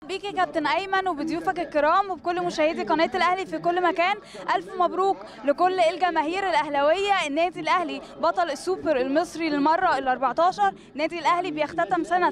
بيك يا كابتن ايمن وبضيوفك الكرام وبكل مشاهدي قناه الاهلي في كل مكان الف مبروك لكل الجماهير الاهلاويه النادي الاهلي بطل السوبر المصري للمره ال 14 النادي الاهلي بيختتم سنه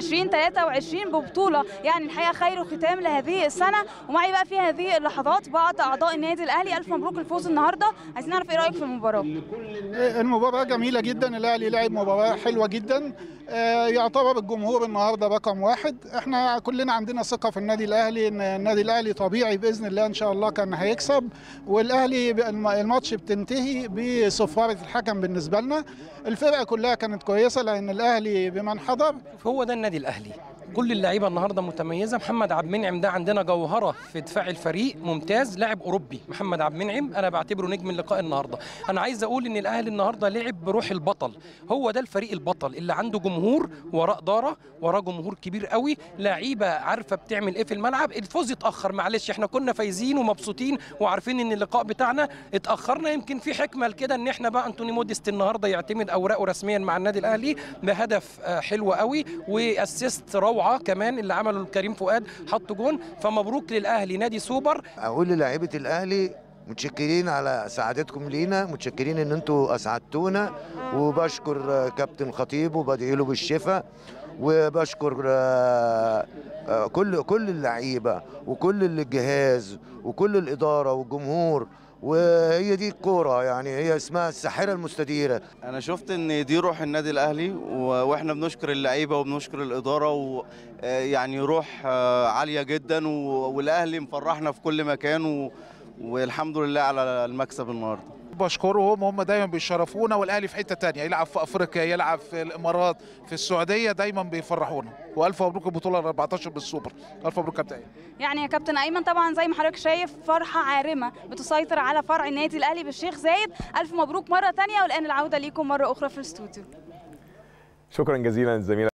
2023 ببطوله يعني الحقيقه خير ختام لهذه السنه ومعي بقى في هذه اللحظات بعض اعضاء النادي الاهلي الف مبروك الفوز النهارده عايزين نعرف ايه رايك في المباراه المباراة جميلة جدا الأهلي لعب مباراة حلوة جدا آه، يعتبر الجمهور النهارده رقم واحد احنا كلنا عندنا ثقة في النادي الأهلي إن النادي الأهلي طبيعي بإذن الله إن شاء الله كان هيكسب والأهلي ب- الم- الماتش بتنتهي بصفارة الحكم بالنسبة لنا الفرقة كلها كانت كويسة لأن الأهلي بمن حضر هو ده النادي الاهلي كل اللعيبه النهارده متميزه محمد عبد المنعم ده عندنا جوهره في دفاع الفريق ممتاز لاعب اوروبي محمد عبد المنعم انا بعتبره نجم اللقاء النهارده انا عايز اقول ان الاهلي النهارده لعب بروح البطل هو ده الفريق البطل اللي عنده جمهور وراه اداره وراه جمهور كبير قوي لعيبه عارفه بتعمل ايه في الملعب الفوز اتاخر معلش احنا كنا فايزين ومبسوطين وعارفين ان اللقاء بتاعنا اتاخرنا يمكن في حكمه لكده ان احنا بقى انتوني موديست النهارده يعتمد اوراقه رسميا مع النادي الاهلي بهدف آه، حلو قوي واسيست روعه كمان اللي عمله الكريم فؤاد حط جون فمبروك للاهلي نادي سوبر اقول للاعيبه الاهلي متشكرين على سعادتكم لينا متشكرين ان انتوا اسعدتونا وبشكر آه، كابتن خطيب وبدعي له بالشفاء وبشكر آه، آه، كل كل اللعيبه وكل الجهاز وكل الاداره والجمهور وهي دي الكوره يعني هي اسمها الساحره المستديره انا شفت ان دي روح النادي الاهلي و- واحنا بنشكر اللعيبه وبنشكر الاداره ويعني روح آه، عاليه جدا و- والاهلي مفرحنا في كل مكان و- والحمد لله على المكسب النهارده بشكرهم هم دايما بيشرفونا والاهلي في حته تانية يلعب في افريقيا يلعب في الامارات في السعوديه دايما بيفرحونا والف مبروك البطوله ال 14 بالسوبر الف مبروك كابتن يعني يا كابتن ايمن طبعا زي ما حضرتك شايف فرحه عارمه بتسيطر على فرع النادي الاهلي بالشيخ زايد الف مبروك مره تانية والان العوده ليكم مره اخرى في الاستوديو شكرا جزيلا زميلة